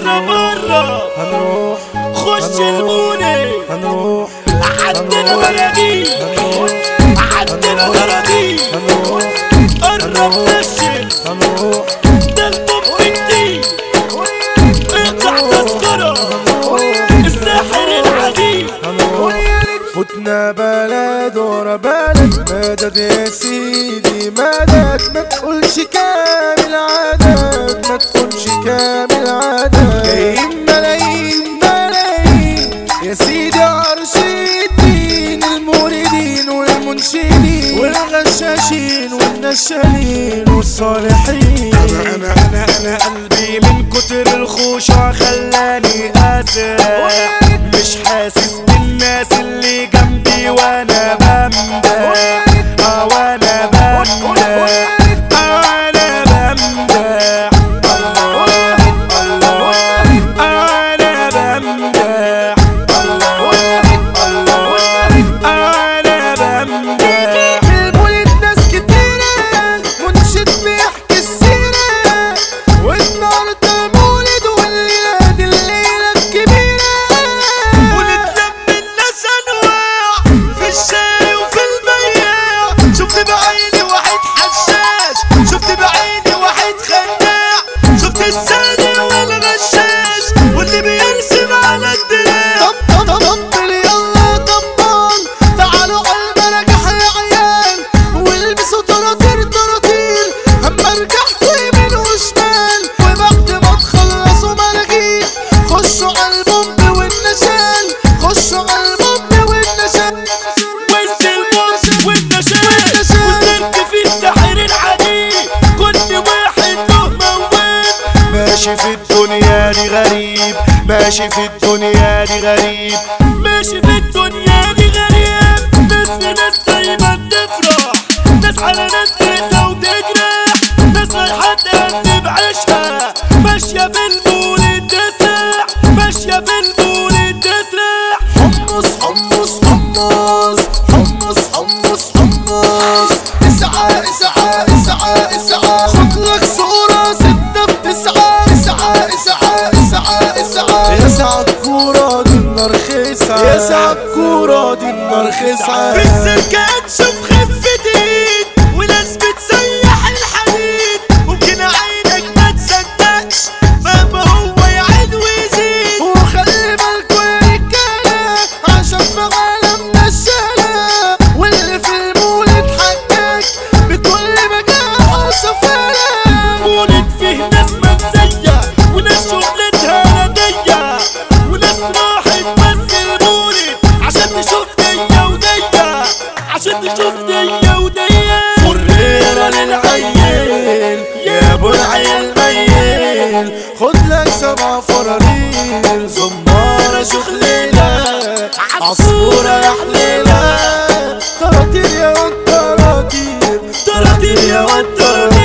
قرب قرب هنروح خش الموني هنروح عندنا بلدي عندنا بلدي هنروح قرب نشل هنروح ده البوب جديد اقطع تذكرة الساحر العديد فتنا بلد ورا بلد مدد يا سيدي مدد ما تقولش كامل عدد ما تقولش كامل عدد جايين ملايين ملايين يا سيدي عرش الدين الموردين والمنشدين والغشاشين والنشالين والصالحين انا انا انا انا قلبي من كتر الخشوع خلاني اسف مش حاسس بالناس اللي جنبي وانا بمدح اه وانا بمدح اه وانا بمدح الله الله انا بمدح الله الله انا بمدح المولد ناس كتيرة منشد بيحكي السيرة والنهاردة المولد والليلة دي الليلة الكبيرة ونتلم الناس انواع في الشاي وفي البياع شفت بعيني واحد حشاش شفت بعيني واحد خداع شفت السادة والغشاش واللي بيرسم على الدراع طب طب طب يلا طبال تعالوا قلبنا احلى عيال والبسوا طراطير طراطير اما رجعت يمين وشمال وبعد ما تخلصوا مراجيح خشوا على البومب والنشال خشوا على البومب والنشال وسط الموت والنشاط وصرت في السحر العديد كل واحد له موال ماشي في الدنيا دي غريب ماشي في الدنيا دي غريب ماشي في الدنيا دي غريب ناس ناس دايما تفرح ناس على ناس تنسى وتجرح ناس رايحة تقدم عيشها ماشية في المولد تسرح ماشية في المولد تسرح حمص حمص حمص حمص حمص حمص اسعى اسعى اسعى اسعى خد لك صورة ستة في تسعة اسعى اسعى اسعى اسعى يسعى الكورة دي النار خسعة يسعى الكورة دي النار خسعة في السكات شوف خفة ايد وناس بتسيح الحديد ممكن عينك ما تصدقش مهما هو يعيد ويزيد وخلي بالكوا يا رجالة عشان في عالمنا الشارع واللي في المولد حكاك بكل بجاحة سفالة مولد فيه ناس متسيح وناس شغلتها ندية وناس راحت بس المولد عشان تشوف دية ودية عشان تشوف دية ودية فريرة للعيل يا ابو العيل ميل خد لك سبع فرارير زمارة شخليلة عصفورة يا حليلة طراطير يا واد طراطير طراطير يا واد طراطير